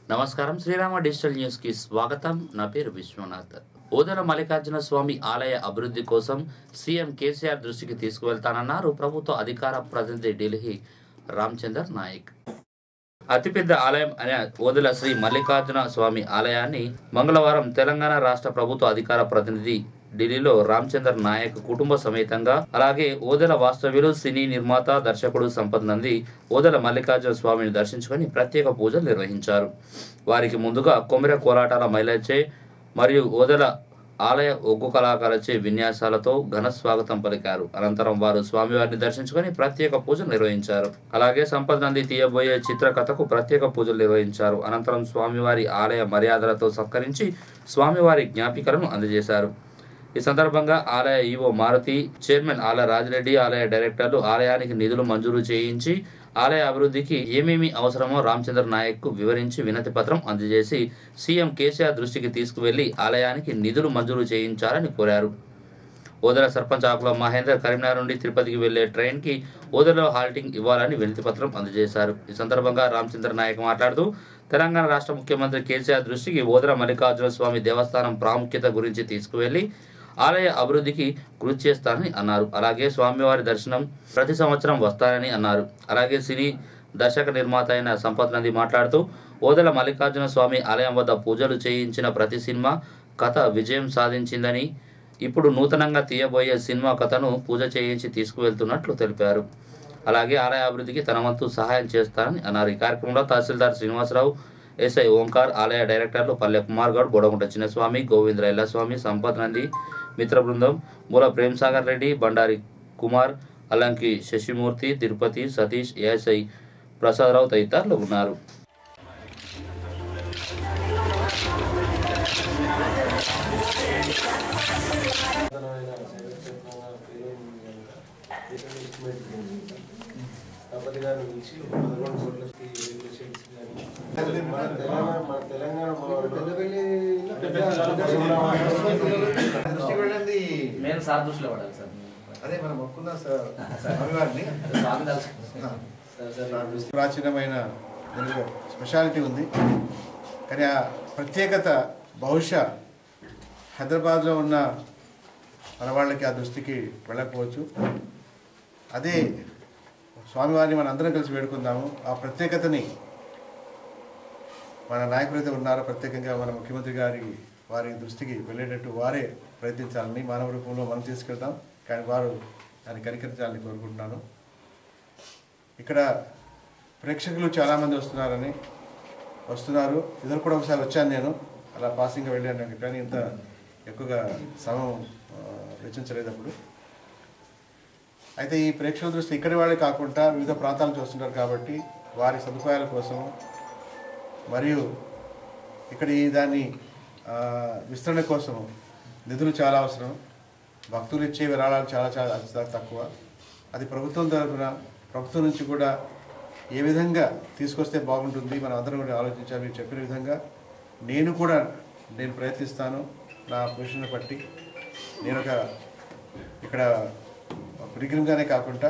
నమస్కారం Srirama digital news కి స్వాగతం నా పేరు విశ్వనాథ్ ఓదెల మల్లికార్జున స్వామి ఆలయ అభివృద్ధి కోసం సీఎం కేసీఆర్ దృష్టికి తీసుకువెళ్తానన్నారు ప్రభుత్వ అధికార ప్రతినిధి ఢిల్లీ రామచందర్ నాయక్ అతిపెద్ద ఆలయం అనే ఓదెల శ్రీ మల్లికార్జున స్వామి ఆలయాన్ని మంగళవారం తెలంగాణ రాష్ట్ర ప్రభుత్వ అధికార ప్రతినిధి ఢిల్లీలో రామచందర్ నాయక్ కుటుంబ సమేతంగా అలాగే ఓదెల వాస్తవ్యులు సినీ నిర్మాత దర్శకుడు సంపత్ నంది ఓదెల మల్లికార్జున స్వామిని దర్శించుకొని ప్రత్యేక పూజలు నిర్వహించారు వారికి ముందుగా కొమెర కోలాటాల మైలచే మరియు ఓదెల ఆలయ ఒగ్గు కళాకారులచే విన్యాసాలతో ఘన స్వాగతం పలికారు అనంతరం వారు స్వామివారిని దర్శించుకొని ప్రత్యేక పూజలు నిర్వహించారు అలాగే సంపద నంది తీయబోయే చిత్రకథకు ప్రత్యేక పూజలు నిర్వహించారు అనంతరం స్వామివారి ఆలయ మర్యాదలతో సత్కరించి స్వామివారి జ్ఞాపికలను అందజేశారు ఈ సందర్భంగా ఆలయ ఈవో మారుతి చైర్మన్ ఆలయ రాజిరెడ్డి ఆలయ డైరెక్టర్లు ఆలయానికి నిధులు మంజూరు చేయించి ఆలయ అభివృద్ధికి ఏమేమి అవసరమో రామచంద్ర నాయక్ కు వివరించి వినతి పత్రం అందజేసి సీఎం కేసీఆర్ దృష్టికి తీసుకువెళ్లి ఆలయానికి నిధులు మంజూరు చేయించాలని కోరారు ఓదెల సర్పంచ్ ఆకుల మహేందర్ కరీంనగర్ నుండి తిరుపతికి వెళ్లే ట్రైన్ కి ఓదెలలో హాల్టింగ్ ఇవ్వాలని వినతి పత్రం అందజేశారు ఈ సందర్భంగా రామచంద్ర నాయక్ మాట్లాడుతూ తెలంగాణ రాష్ట్ర ముఖ్యమంత్రి కేసీఆర్ దృష్టికి ఓదెల మల్లికార్జున స్వామి దేవస్థానం ప్రాముఖ్యత గురించి తీసుకువెళ్లి ఆలయ అభివృద్ధికి కృషి చేస్తానని అన్నారు అలాగే స్వామివారి దర్శనం ప్రతి సంవత్సరం వస్తారని అన్నారు అలాగే సినీ దర్శక నిర్మాత అయిన సంపత్ నంది మాట్లాడుతూ ఓదెల మల్లికార్జున స్వామి ఆలయం వద్ద పూజలు చేయించిన ప్రతి సినిమా కథ విజయం సాధించిందని ఇప్పుడు నూతనంగా తీయబోయే సినిమా కథను పూజ చేయించి తీసుకువెళ్తున్నట్లు తెలిపారు అలాగే ఆలయ అభివృద్ధికి తన వంతు సహాయం చేస్తారని అన్నారు ఈ కార్యక్రమంలో తహసీల్దార్ శ్రీనివాసరావు ఎస్ఐ ఓంకార్ ఆలయ డైరెక్టర్లు పల్లె కుమార్ గౌడ్ బొడగుంట చిన్నస్వామి గోవింద్ర ఎల్లస్వామి సంపత్ నంది మిత్ర బృందం మూల ప్రేమ్ సాగర్ రెడ్డి బండారి కుమార్ అలంకి శశిమూర్తి తిరుపతి సతీష్ ఏఎస్ఐ ప్రసాదరావు తదితరులు ఉన్నారు కాకపోతే గారు పిలిచి పదకొండు కోట్లకి పేషెంట్స్ కానీ మన తెలంగాణ మన తెలంగాణ దృష్టి వెళ్ళింది మేము సార్ దృష్టిలో పడాలి సార్ అదే మనం మొక్కుందాం సార్ స్వామివారిని స్వామి తలుచుకుంటాం నా దృష్టి ప్రాచీనమైన తెలుగు స్పెషాలిటీ ఉంది కానీ ఆ ప్రత్యేకత బహుశా హైదరాబాద్లో ఉన్న మన వాళ్ళకి ఆ దృష్టికి వెళ్ళకపోవచ్చు అదే స్వామివారిని మన అందరం కలిసి వేడుకుందాము ఆ ప్రత్యేకతని మన నాయకులు అయితే ఉన్నారో ప్రత్యేకంగా మన ముఖ్యమంత్రి గారి వారి దృష్టికి వెళ్ళేటట్టు వారే ప్రయత్నించాలని మానవ రూపంలో మనం తీసుకెళ్తాం కానీ వారు దాన్ని కనికరించాలని కోరుకుంటున్నాను ఇక్కడ ప్రేక్షకులు చాలామంది వస్తున్నారని వస్తున్నారు ఇద్దరు కూడా ఒకసారి వచ్చాను నేను అలా పాసింగ్గా వెళ్ళాను కానీ ఇంత ఎక్కువగా సమయం ఆ, వెచ్చించలేదు అప్పుడు అయితే ఈ ప్రేక్షకుల దృష్టి ఇక్కడి వాళ్ళే కాకుండా వివిధ ప్రాంతాల నుంచి వస్తుంటారు కాబట్టి వారి సదుపాయాల కోసం మరియు ఇక్కడ ఈ దాన్ని ఆ, విస్తరణ కోసం నిధులు చాలా అవసరం భక్తులు ఇచ్చే విరాళాలు చాలా చాలా అతి తక్కువ అది ప్రభుత్వం తరఫున ప్రభుత్వం నుంచి కూడా ఏ విధంగా తీసుకొస్తే బాగుంటుంది మనం అందరం కూడా ఆలోచించాలి మీరు చెప్పిన విధంగా నేను కూడా నేను ప్రయత్నిస్తాను నా పొజిషన్ బట్టి నేను ఒక ఇక్కడ పిలిగ్రిమ్గానే కాకుండా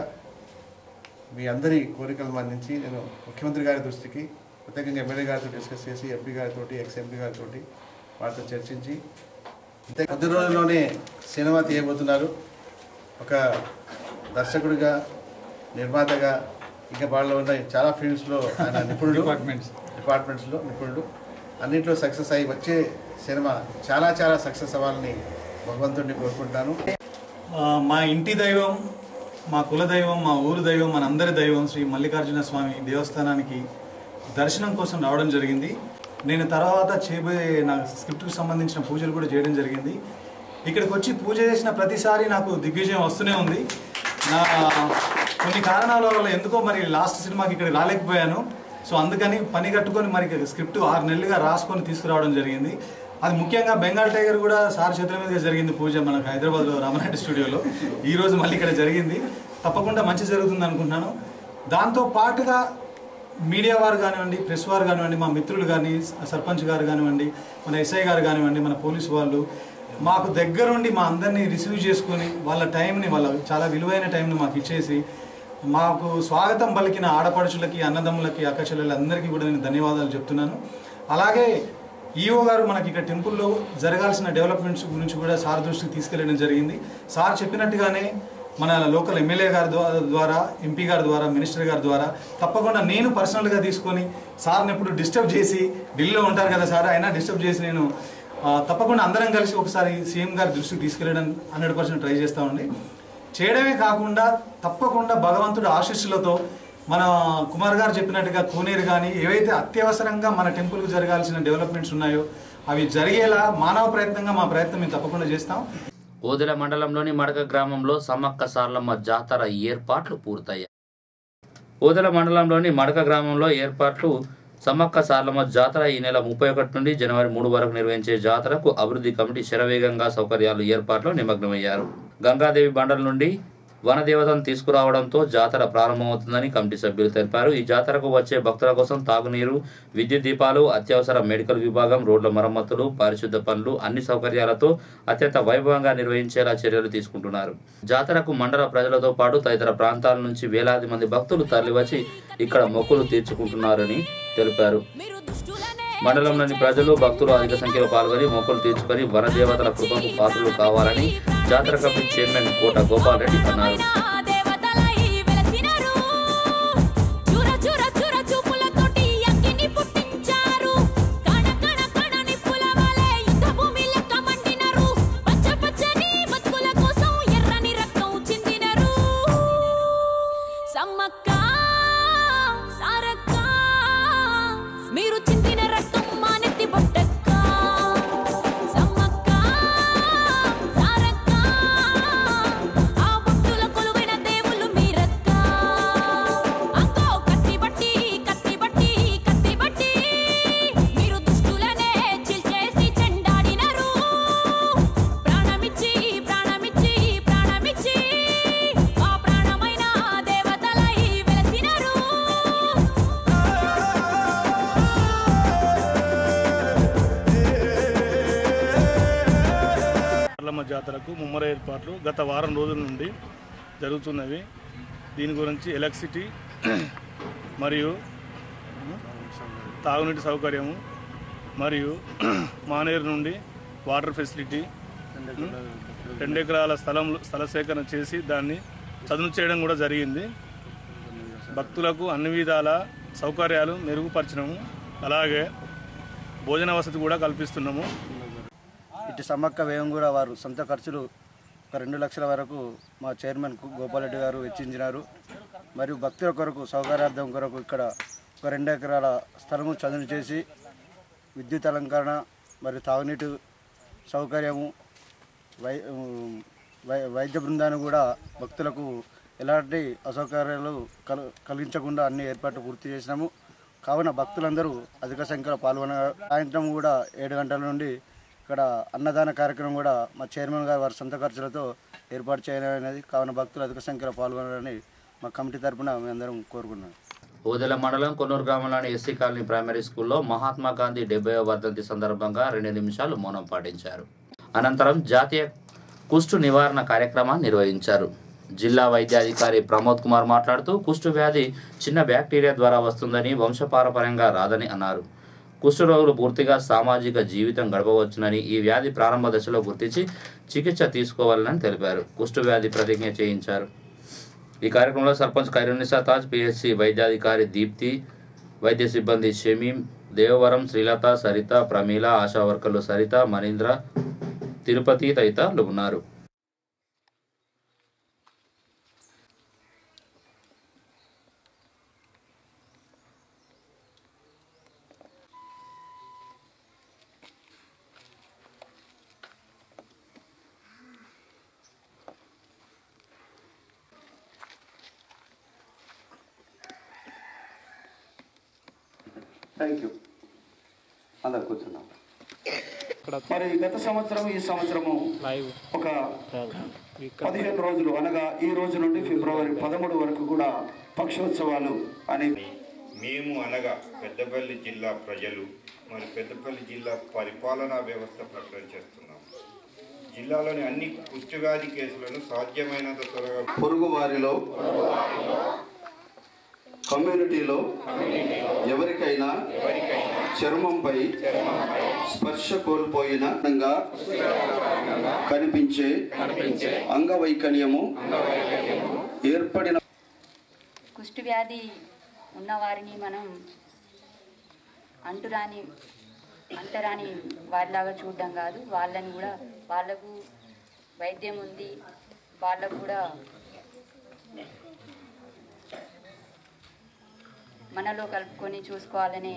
మీ అందరి కోరికలు మన్నించి నేను ముఖ్యమంత్రి గారి దృష్టికి ప్రత్యేకంగా ఎమ్మెల్యే గారితో డిస్కస్ చేసి ఎంపీ గారితో ఎక్స్ ఎంపీ గారితో వారితో చర్చించి అంతే కొద్ది రోజుల్లోనే సినిమా తీయబోతున్నారు ఒక దర్శకుడిగా నిర్మాతగా ఇంకా వాళ్ళలో ఉన్న చాలా ఫీల్డ్స్లో ఆయన నిపుణుడు డిపార్ట్మెంట్స్ డిపార్ట్మెంట్స్లో నిపుణుడు అన్నింటిలో సక్సెస్ అయ్యి వచ్చే సినిమా చాలా చాలా సక్సెస్ అవ్వాలని భగవంతుడిని కోరుకుంటాను ఆ, మా ఇంటి దైవం మా కుల దైవం మా ఊరు దైవం మనందరి దైవం శ్రీ మల్లికార్జున స్వామి దేవస్థానానికి దర్శనం కోసం రావడం జరిగింది నేను తర్వాత చేయబోయే నా స్క్రిప్ట్కి సంబంధించిన పూజలు కూడా చేయడం జరిగింది ఇక్కడికి వచ్చి పూజ చేసిన ప్రతిసారి నాకు దిగ్విజయం వస్తూనే ఉంది నా కొన్ని కారణాల వల్ల ఎందుకో మరి లాస్ట్ సినిమాకి ఇక్కడ రాలేకపోయాను సో అందుకని పని కట్టుకొని మరి స్క్రిప్ట్ ఆరు నెలలుగా రాసుకొని తీసుకురావడం జరిగింది అది ముఖ్యంగా బెంగాల్ టైగర్ కూడా సార్ చేతుల మీదుగా జరిగింది పూజ మనకు హైదరాబాద్లో రామనాయుడు స్టూడియోలో ఈ రోజు మళ్ళీ ఇక్కడ జరిగింది తప్పకుండా మంచి జరుగుతుంది అనుకుంటున్నాను దాంతో పాటుగా మీడియా వారు కానివ్వండి ప్రెస్ వారు కానివ్వండి మా మిత్రులు కానీ సర్పంచ్ గారు కానివ్వండి మన ఎస్ఐ గారు కానివ్వండి మన పోలీసు వాళ్ళు మాకు దగ్గరుండి మా అందరినీ రిసీవ్ చేసుకొని వాళ్ళ టైంని వాళ్ళ చాలా విలువైన టైంని మాకు ఇచ్చేసి మాకు స్వాగతం పలికిన ఆడపడుచులకి అన్నదమ్ములకి అక్కచెల్లెలందరికీ కూడా నేను ధన్యవాదాలు చెప్తున్నాను అలాగే ఈఓ గారు మనకి ఇక్కడ టెంపుల్లో జరగాల్సిన డెవలప్మెంట్స్ గురించి కూడా సార్ దృష్టికి తీసుకెళ్ళడం జరిగింది సార్ చెప్పినట్టుగానే మన లోకల్ ఎమ్మెల్యే గారి ద్వా- ద్వారా ఎంపీ గారి ద్వారా మినిస్టర్ గారి ద్వారా తప్పకుండా నేను పర్సనల్గా తీసుకొని సార్ని ఎప్పుడు డిస్టర్బ్ చేసి ఢిల్లీలో ఉంటారు కదా సార్ అయినా డిస్టర్బ్ చేసి నేను ఆ, తప్పకుండా అందరం కలిసి ఒకసారి సీఎం గారి దృష్టికి తీసుకెళ్ళడం హండ్రెడ్ పర్సెంట్ ట్రై చేస్తామండి చేయడమే కాకుండా తప్పకుండా భగవంతుడి ఆశీస్సులతో మన కుమార్ గారు చెప్పినట్టుగా కోనేరు కానీ ఏవైతే అత్యవసరంగా మన టెంపుల్కి జరగాల్సిన డెవలప్మెంట్స్ ఉన్నాయో అవి జరిగేలా మానవ ప్రయత్నంగా మా ప్రయత్నం మేము తప్పకుండా చేస్తాం ఓదెల మండలంలోని మడక గ్రామంలో సమ్మక్క సార్లమ్మ జాతర ఏర్పాట్లు పూర్తయ్యాయి ఓదెల మండలంలోని మడక గ్రామంలో ఏర్పాట్లు సమ్మక్క సార్లమ్మ జాతర ఈ నెల ముప్పై ఒకటి నుండి జనవరి మూడు వరకు నిర్వహించే జాతరకు అభివృద్ధి కమిటీ శరవేగంగా సౌకర్యాలు ఏర్పాట్లు నిమగ్నమయ్యారు గంగాదేవి బండల నుండి వనదేవతను తీసుకురావడంతో జాతర ప్రారంభమవుతుందని కమిటీ సభ్యులు తెలిపారు ఈ జాతరకు వచ్చే భక్తుల కోసం తాగునీరు విద్యుత్ దీపాలు అత్యవసర మెడికల్ విభాగం రోడ్ల మరమ్మతులు పారిశుద్ధ పనులు అన్ని సౌకర్యాలతో అత్యంత వైభవంగా నిర్వహించేలా చర్యలు తీసుకుంటున్నారు జాతరకు మండల ప్రజలతో పాటు తదితర ప్రాంతాల నుంచి వేలాది మంది భక్తులు తరలివచ్చి ఇక్కడ మొక్కులు తీర్చుకుంటున్నారని తెలిపారు మండలంలోని ప్రజలు భక్తులు అధిక సంఖ్యలో పాల్గొని మొక్కులు తీర్చుకొని వనదేవతల కృపకు పాత్రలు కావాలని జాతర కమిటీ చైర్మన్ కోట గోపాల్ రెడ్డి అన్నారు దేవతలై వెలసినారు చూర చూర చూర చూపులతోటి అగ్గిని పుట్టించారు కణ కణ కణ నిప్పుల వలె యుద్ధ భూమి లెక్క మండినారు పచ్చ పచ్చని బతుకుల కోసం ఎర్రని రక్తం చిందినరు సమ్మక్క సారక్క మీరు చిందిన రక్తం మానెత్తి బొట్టక్క సమ్మక్క సారక్క ఆ బొట్టుల కొలువైన దేవుళ్ళు మీరక్క అంకో కత్తి బట్టి కత్తి బట్టి కత్తి బట్టి మీరు దుష్టులనే చిల్చేసి చెండాడినరు ప్రాణమిచ్చి ప్రాణమిచ్చి ప్రాణమిచ్చి ఆ ప్రాణమైన దేవతలై వెలసినరు పార్లమ్మ జాతరకు ముమ్మర ఏర్పాట్లు గత వారం రోజుల నుండి జరుగుతున్నవి దీని గురించి ఎలక్ట్రిసిటీ మరియు తాగునీటి సౌకర్యము మరియు మానేరు నుండి వాటర్ ఫెసిలిటీ రెండు ఎకరాల స్థలం స్థల సేకరణ చేసి దాన్ని చదును చేయడం కూడా జరిగింది భక్తులకు అన్ని విధాల సౌకర్యాలు మెరుగుపరచడము అలాగే భోజన వసతి కూడా కల్పిస్తున్నాము ఇటు సమ్మక్క వ్యయం కూడా వారు సొంత ఖర్చులు ఒక రెండు లక్షల వరకు మా చైర్మన్ కు- గోపాలరెడ్డి గారు వెచ్చించినారు మరియు భక్తుల కొరకు సౌకర్యార్థం కొరకు ఇక్కడ ఒక రెండు ఎకరాల స్థలము చదును చేసి విద్యుత్ అలంకరణ మరియు తాగునీటి సౌకర్యము వై వై వైద్య బృందాన్ని కూడా భక్తులకు ఎలాంటి అసౌకర్యాలు కల కలిగించకుండా అన్ని ఏర్పాట్లు పూర్తి చేసినాము కావున భక్తులందరూ అధిక సంఖ్యలో పాల్గొన సాయంత్రం కూడా ఏడు గంటల నుండి ఇక్కడ అన్నదాన కార్యక్రమం కూడా మా చైర్మన్ గారు వారి సొంత ఖర్చులతో ఏర్పాటు చేయాలనేది కావున భక్తులు అధిక సంఖ్యలో పాల్గొనాలని మా కమిటీ తరపున మేమందరం కోరుకున్నాం ఓదెల మండలం కొన్నూరు గ్రామంలోని ఎస్సీ కాలనీ ప్రైమరీ స్కూల్లో మహాత్మా గాంధీ డెబ్బై వర్ధంతి సందర్భంగా రెండు నిమిషాలు మౌనం పాటించారు అనంతరం జాతీయ కుష్టు నివారణ కార్యక్రమాన్ని నిర్వహించారు జిల్లా వైద్యాధికారి ప్రమోద్ కుమార్ మాట్లాడుతూ కుష్టు వ్యాధి చిన్న బ్యాక్టీరియా ద్వారా వస్తుందని వంశపారపర్యంగా రాదని అన్నారు కుష్టు రోగులు పూర్తిగా సామాజిక జీవితం గడపవచ్చునని ఈ వ్యాధి ప్రారంభ దశలో గుర్తించి చికిత్స తీసుకోవాలని తెలిపారు కుష్టు వ్యాధి ప్రతిజ్ఞ చేయించారు ఈ కార్యక్రమంలో సర్పంచ్ ఖైరునిసా తాజ్ పిహెచ్సి వైద్యాధికారి దీప్తి వైద్య సిబ్బంది షమీం దేవవరం శ్రీలత సరిత ప్రమీల ఆశా వర్కర్లు సరిత మణీంద్ర తిరుపతి తదితరులు ఉన్నారు థ్యాంక్ యూ అందరు కూర్చున్నాం మరి గత సంవత్సరం ఈ సంవత్సరము ఒక పదిహేను రోజులు అనగా ఈ రోజు నుండి ఫిబ్రవరి పదమూడు వరకు కూడా పక్షోత్సవాలు అనే మేము అనగా పెద్దపల్లి జిల్లా ప్రజలు మరి పెద్దపల్లి జిల్లా పరిపాలనా వ్యవస్థ ప్రకటన చేస్తున్నాం జిల్లాలోని అన్ని కుష్ఠవ్యాధి కేసులను సాధ్యమైనంత త్వరగా పొరుగు వారిలో కమ్యూనిటీలో ఎవరికైనా చర్మంపై స్పర్శ కోల్పోయిన విధంగా కనిపించే అంగవైకల్యము ఏర్పడిన కుష్టు వ్యాధి ఉన్నవారిని మనం అంటురాని అంటరాని వారిలాగా చూడడం కాదు వాళ్ళని కూడా వాళ్ళకు వైద్యం ఉంది వాళ్ళకు కూడా మనలో కలుపుకొని చూసుకోవాలనే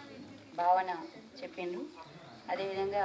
భావన చెప్పిండ్రు అదేవిధంగా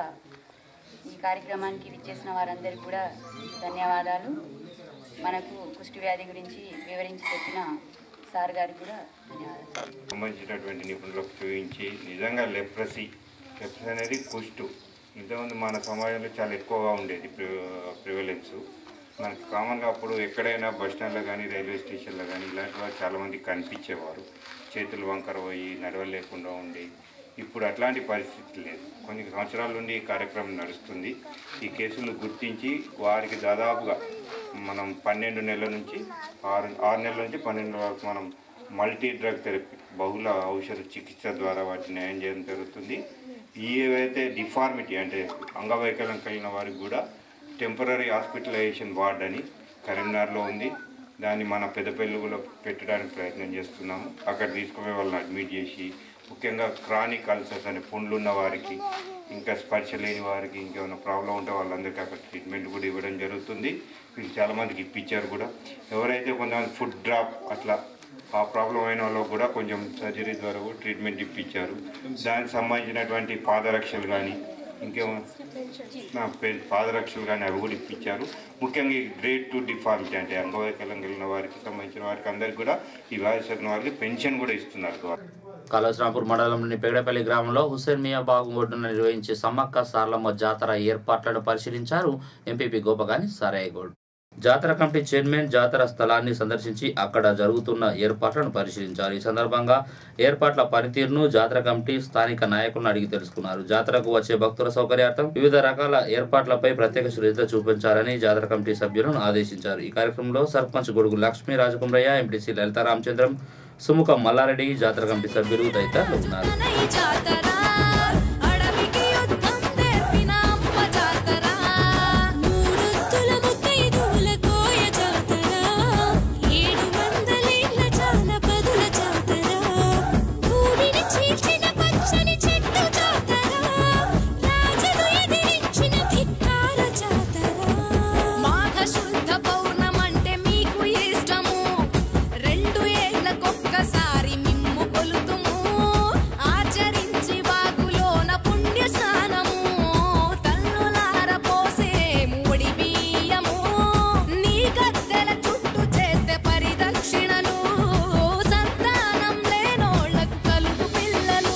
ఈ కార్యక్రమానికి విచ్చేసిన వారందరికీ కూడా ధన్యవాదాలు మనకు కుష్టి వ్యాధి గురించి వివరించి చెప్పిన సార్ గారికి కూడా ధన్యవాదాలు సంబంధించినటువంటి నిపుణులకు చూపించి నిజంగా లెప్రసీ లెప్రసీ అనేది కుష్టు ఇంతకుముందు మన సమాజంలో చాలా ఎక్కువగా ఉండేది ప్రివలెన్స్ మనకి కామన్గా అప్పుడు ఎక్కడైనా బస్ స్టాండ్లో కానీ రైల్వే స్టేషన్లో కానీ ఇలాంటి వారు చాలామంది కనిపించేవారు చేతులు వంకర పోయి నడవలేకుండా ఉండి ఇప్పుడు అట్లాంటి పరిస్థితి లేదు కొన్ని సంవత్సరాల నుండి ఈ కార్యక్రమం నడుస్తుంది ఈ కేసులు గుర్తించి వారికి దాదాపుగా మనం పన్నెండు నెలల నుంచి ఆరు ఆరు నెలల నుంచి పన్నెండు నెలల వరకు మనం మల్టీ డ్రగ్ థెరపీ బహుళ ఔషధ చికిత్స ద్వారా వాటిని న్యాయం చేయడం జరుగుతుంది ఈ ఏవైతే డిఫార్మిటీ అంటే అంగవైకల్యం కలిగిన వారికి కూడా టెంపరీ హాస్పిటలైజేషన్ వార్డ్ అని కరీంనగర్లో ఉంది దాన్ని మన పెద్దపల్లిలో పెట్టడానికి ప్రయత్నం చేస్తున్నాము అక్కడ తీసుకుపోయి వాళ్ళని అడ్మిట్ చేసి ముఖ్యంగా క్రానిక్ అల్సర్స్ అనే పుండ్లు ఉన్న వారికి ఇంకా స్పర్శ లేని వారికి ఇంకేమైనా ప్రాబ్లం ఉంటే వాళ్ళందరికీ అక్కడ ట్రీట్మెంట్ కూడా ఇవ్వడం జరుగుతుంది వీళ్ళు చాలామందికి ఇప్పించారు కూడా ఎవరైతే కొంతమంది ఫుడ్ డ్రాప్ అట్లా ఆ ప్రాబ్లం అయిన వాళ్ళకు కూడా కొంచెం సర్జరీ ద్వారా కూడా ట్రీట్మెంట్ ఇప్పించారు దానికి సంబంధించినటువంటి పాదరక్షలు కానీ ఇంకేమో నా పే- పాదరక్షలు కానీ అవి కూడా ఇప్పించారు ముఖ్యంగా ఈ గ్రేడ్ టు డిఫాల్ట్ అంటే అంగవైకల్యం కలిగిన వారికి సంబంధించిన వారికి అందరికీ కూడా ఈ వ్యాధి సోకిన వారికి పెన్షన్ కూడా ఇస్తున్నారు గవర్నమెంట్ కాళేశ్వరాంపూర్ మండలంలోని పెగడపల్లి గ్రామంలో హుస్సేన్ మియా బాగు ఒడ్డున నిర్వహించే సమ్మక్క సార్లమ్మ జాతర ఏర్పాట్లను పరిశీలించారు ఎంపీపీ గోపగాని సారయ్య గౌడ్ జాతర కమిటీ చైర్మన్ జాతర స్థలాన్ని సందర్శించి అక్కడ జరుగుతున్న ఏర్పాట్లను పరిశీలించారు ఈ సందర్భంగా ఏర్పాట్ల పనితీరును జాతర కమిటీ స్థానిక నాయకులను అడిగి తెలుసుకున్నారు జాతరకు వచ్చే భక్తుల సౌకర్యార్థం వివిధ రకాల ఏర్పాట్లపై ప్రత్యేక శ్రద్ధ చూపించాలని జాతర కమిటీ సభ్యులను ఆదేశించారు ఈ కార్యక్రమంలో సర్పంచ్ గొడుగు లక్ష్మీ రాజకుమరయ్య ఎంపీటీసీ లలిత రామచంద్రం సుముఖ మల్లారెడ్డి జాతర కమిటీ సభ్యులు తదితరులు ఉన్నారు ఈ జాతర అడవికి యుద్ధం నేర్పిన అమ్మ జాతర మూడొత్తుల ముత్తైదువుల కోయ జాతర ఏడు వందలేళ్ల జానపదుల జాతర భూమిని చీల్చిన పచ్చని చెట్టు జాతర రాజును ఎదిరించిన ధిక్కార జాతర మాఘ శుద్ధ పౌర్ణమంటే మీకు ఇష్టము రెండు ఏళ్లకొక్కసారి మిమ్ము కొలుతుము ఆచరించి వాగులోన పుణ్య స్నానము తల్లులార పోసే ముడి బియ్యము నీ గద్దెల చుట్టూ చేస్తే పరిదక్షిణలు సంతానం లేనోళ్లకు కలుగు పిల్లలు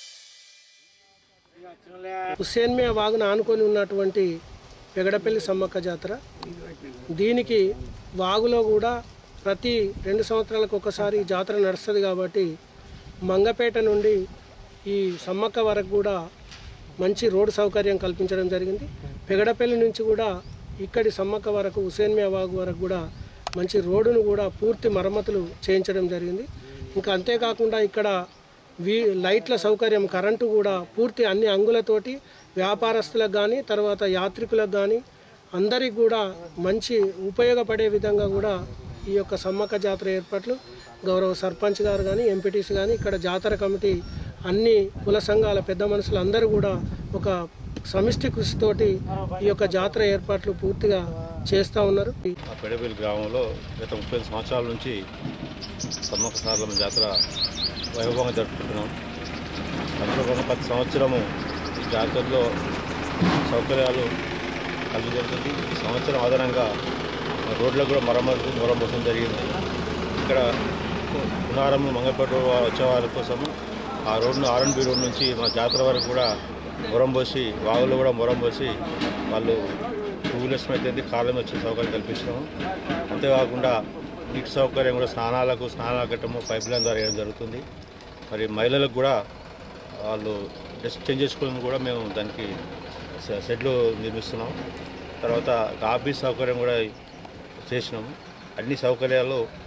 హుస్సేన్మియా వాగును ఆనుకొని ఉన్నటువంటి పెగడపల్లి సమ్మక్క జాతర దీనికి వాగులో కూడా ప్రతి రెండు సంవత్సరాలకు ఒకసారి ఈ జాతర నడుస్తుంది కాబట్టి మంగపేట నుండి ఈ సమ్మక్క వరకు కూడా మంచి రోడ్డు సౌకర్యం కల్పించడం జరిగింది పెగడపల్లి నుంచి కూడా ఇక్కడి సమ్మక్క వరకు హుసేన్మియా వాగు వరకు కూడా మంచి రోడ్డును కూడా పూర్తి మరమ్మతులు చేయించడం జరిగింది ఇంకా అంతేకాకుండా ఇక్కడ వీ లైట్ల సౌకర్యం కరెంటు కూడా పూర్తి అన్ని అంగులతోటి వ్యాపారస్తులకు కానీ తర్వాత యాత్రికులకు కానీ అందరికి కూడా మంచి ఉపయోగపడే విధంగా కూడా ఈ యొక్క సమ్మక్క జాతర ఏర్పాట్లు గౌరవ సర్పంచ్ గారు కానీ ఎంపీటీసీ కానీ ఇక్కడ జాతర కమిటీ అన్ని కుల సంఘాల పెద్ద మనుషులు అందరూ కూడా ఒక సమిష్టి కృషితోటి ఈ యొక్క జాతర ఏర్పాట్లు పూర్తిగా చేస్తూ ఉన్నారు ఆ పెడబెల్లి గ్రామంలో గత ముప్పై సంవత్సరాల నుంచి సమ్మక్క సారలమ్మ జాతర వైభవంగా జరుపుకుంటున్నాం అందులో భాగంగా ప్రతి సంవత్సరము ఈ జాతరలో సౌకర్యాలు కలిగి జరుగుతుంది ఈ సంవత్సరం ఆధారంగా రోడ్లకు కూడా మరమ్మతు మరమ్మతం జరిగింది ఇక్కడ పునారం మంగళపేట వచ్చే వారి కోసము ఆ రోడ్ను ఆర్ఎన్బి రోడ్ నుంచి మా జాతర వరకు కూడా మొరం పోసి వాగులో కూడా మొరం పోసి వాళ్ళు టూ వీలర్స్ అయితే కాలం వచ్చే సౌకర్యం కల్పించినాము అంతేకాకుండా నీటి సౌకర్యం కూడా స్నానాలకు స్నానాలు కట్టము పైప్ లైన్ ద్వారా వేయడం జరుగుతుంది మరి మహిళలకు కూడా వాళ్ళు డ్రెస్ చేంజ్ చేసుకోవడం కూడా మేము దానికి సె- షెడ్లు నిర్మిస్తున్నాం తర్వాత ఆఫీస్ సౌకర్యం కూడా చేసినాము అన్ని సౌకర్యాలు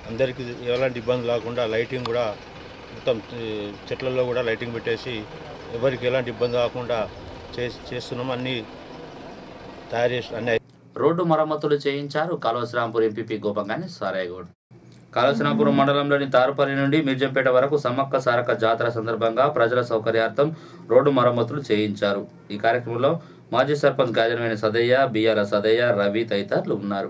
అందరికీ ఎలాంటి ఇబ్బంది లేకుండా లైటింగ్ కూడా మొత్తం ఈ చెట్లలో కూడా లైటింగ్ పెట్టేసి ఎవరికి ఎలాంటి ఇబ్బంది కాకుండా చేసి చేస్తున్నాం అన్నీ తయారు చేసి అన్నీ రోడ్డు మరమ్మతులు చేయించారు కాళవశ్రాంపూర్ ఎంపీపీ గోపంగాని సారాయగౌడ్ కాళవశ్రాంపురం మండలంలోని తారుపల్లి నుండి మిర్జంపేట వరకు సమ్మక్క సారక జాతర సందర్భంగా ప్రజల సౌకర్యార్థం రోడ్డు మరమ్మతులు చేయించారు ఈ కార్యక్రమంలో మాజీ సర్పంచ్ గాజనమైన సదయ్య బియ్యాల సదయ్య రవి తదితరులు ఉన్నారు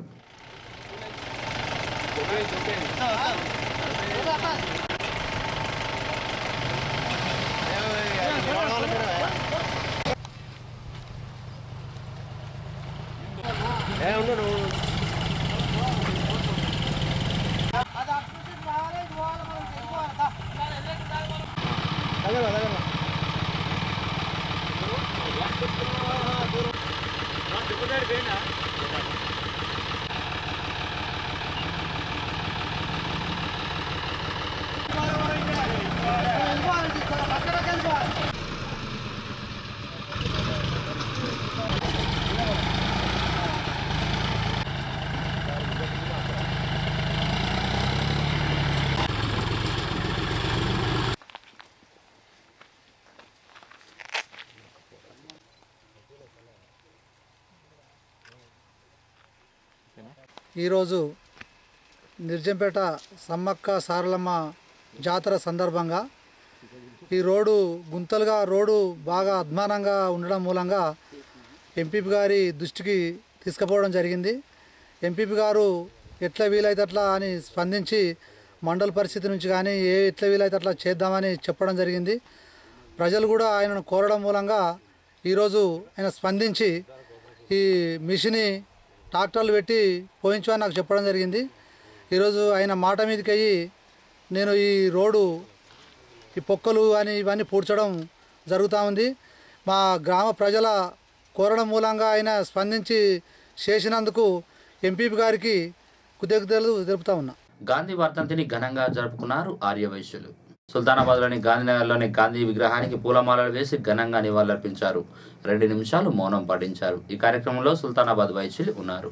ఈరోజు నిర్జంపేట సమ్మక్క సారలమ్మ జాతర సందర్భంగా ఈ రోడ్డు గుంతలుగా రోడ్డు బాగా అధ్వానంగా ఉండడం మూలంగా ఎంపీపీ గారి దృష్టికి తీసుకుపోవడం జరిగింది ఎంపీపీ గారు ఎట్లా వీలైతే అట్లా అని స్పందించి మండల పరిస్థితి నుంచి కానీ ఏ ఎట్లా వీలైతే అట్లా చేద్దామని చెప్పడం జరిగింది ప్రజలు కూడా ఆయనను కోరడం మూలంగా ఈరోజు ఆయన స్పందించి ఈ మిషన్ని ట్రాక్టర్లు పెట్టి పోయించమని నాకు చెప్పడం జరిగింది ఈరోజు ఆయన మాట మీదకి అయ్యి నేను ఈ రోడ్డు ఈ పొక్కలు అని ఇవన్నీ పూడ్చడం జరుగుతూ ఉంది మా గ్రామ ప్రజల కోరడం మూలంగా ఆయన స్పందించి చేసినందుకు ఎంపీపీ గారికి కృతజ్ఞతలు తెలుపుతా ఉన్నా గాంధీ వర్ధంతిని ఘనంగా జరుపుకున్నారు ఆర్యవైశ్యులు సుల్తానాబాద్లోని గాంధీనగర్లోని గాంధీ విగ్రహానికి పూలమాలలు వేసి ఘనంగా నివాళులర్పించారు రెండు నిమిషాలు మౌనం పాటించారు ఈ కార్యక్రమంలో సుల్తానాబాద్ వైశ్యులు ఉన్నారు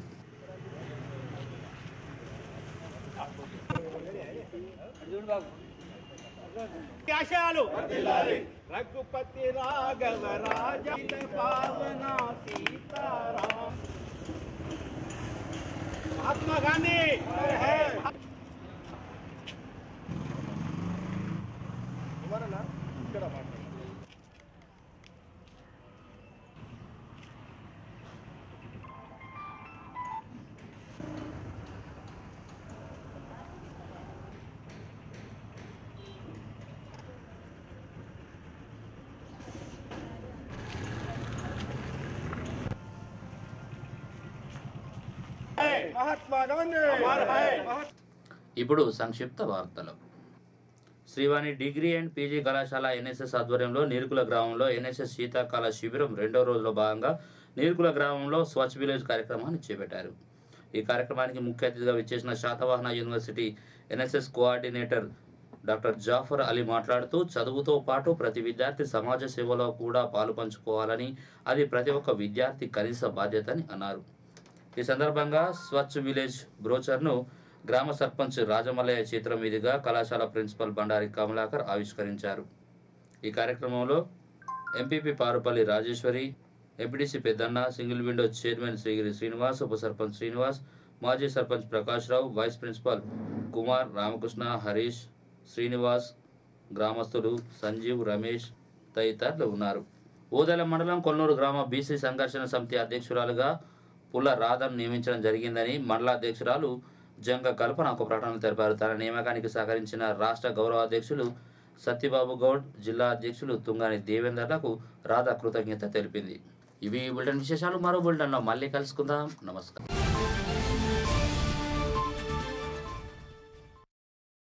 ఆశయాలు రఘుపతి రాఘవ రాజ పావన సీతారాం మహాత్మా గాంధీ మహాత్మా గాంధీ ఇప్పుడు సంక్షిప్త వార్తలు శ్రీవాణి డిగ్రీ అండ్ పీజీ కళాశాల ఎన్ఎస్ఎస్ ఆధ్వర్యంలో నీరుకుల గ్రామంలో ఎన్ఎస్ఎస్ శీతాకాల శిబిరం రెండో రోజులో భాగంగా నీరుకుల గ్రామంలో స్వచ్ఛ విలేజ్ కార్యక్రమాన్ని చేపట్టారు ఈ కార్యక్రమానికి ముఖ్య అతిథిగా విచ్చేసిన Satavahana university NSS coordinator doctor Jafar Ali మాట్లాడుతూ చదువుతో పాటు ప్రతి విద్యార్థి సమాజ సేవలో కూడా పాలు పంచుకోవాలని అది ప్రతి ఒక్క విద్యార్థి కనీస బాధ్యత అని అన్నారు ఈ సందర్భంగా స్వచ్ఛ విలేజ్ బ్రోచర్ను గ్రామ సర్పంచ్ రాజమల్లయ్య చిత్రం మీదుగా కళాశాల ప్రిన్సిపల్ బండారి కమలాకర్ ఆవిష్కరించారు ఈ కార్యక్రమంలో MPP Parupalli Rajeshwari MPDC Peddanna single window chairman Srigiri Srinivas ఉప సర్పంచ్ శ్రీనివాస్ మాజీ సర్పంచ్ ప్రకాష్ రావు వైస్ ప్రిన్సిపాల్ కుమార్ రామకృష్ణ హరీష్ శ్రీనివాస్ గ్రామస్తులు సంజీవ్ రమేష్ తదితరులు ఉన్నారు ఓదెల మండలం కొల్లూరు గ్రామ బీసీ సంఘర్షణ సమితి అధ్యక్షురాలుగా పుల్ల రాధను నియమించడం జరిగిందని మండల అధ్యక్షురాలు జంగ కల్పన ఒక ప్రకటన తెలిపారు తన నియామకానికి సహకరించిన రాష్ట్ర గౌరవ అధ్యక్షులు సత్యబాబు గౌడ్ జిల్లా అధ్యక్షులు తుంగాని దేవేందర్లకు రాధ కృతజ్ఞత తెలిపింది ఇవి ఈ బులెటిన్ విశేషాలు మరో బులెటిన్లో మళ్ళీ కలుసుకుందాం నమస్కారం